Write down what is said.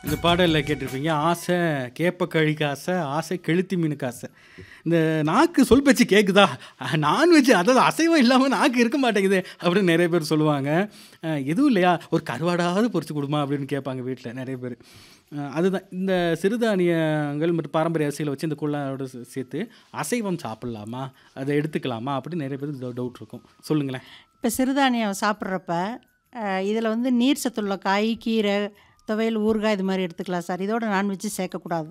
இந்த பாடலில் கேட்டிருப்பீங்க ஆசை கேப்ப கழிக்கு ஆசை ஆசை கெளுத்தி மீனுக்கு ஆசை இந்த நாக்கு சொல் பேச்சு கேட்குதா நான்வெஜ் அதாவது அசைவம் இல்லாமல் நாக்கு இருக்க மாட்டேங்குது அப்படின்னு நிறைய பேர் சொல்லுவாங்க அஹ், எதுவும் இல்லையா ஒரு கருவாடாவது பொரிச்சு கொடுமா அப்படின்னு கேட்பாங்க வீட்டில் நிறைய பேர் அஹ், அதுதான் இந்த சிறுதானியங்கள் மற்றும் பாரம்பரிய அரிசிகளை வச்சு இந்த குள்ளாரோட சே- சேர்த்து அசைவம் சாப்பிட்லாமா அதை எடுத்துக்கலாமா அப்படின்னு நிறைய பேருக்கு டவுட் இருக்கும் சொல்லுங்களேன் இப்போ சிறுதானியம் சாப்பிட்றப்ப இதில் வந்து நீர் சத்துள்ள காய் கீரை துவையல் ஊறுகாய் இது மாதிரி எடுத்துக்கலாம் சார் இதோட நான்வெஜ்ஜு சேர்க்கக்கூடாது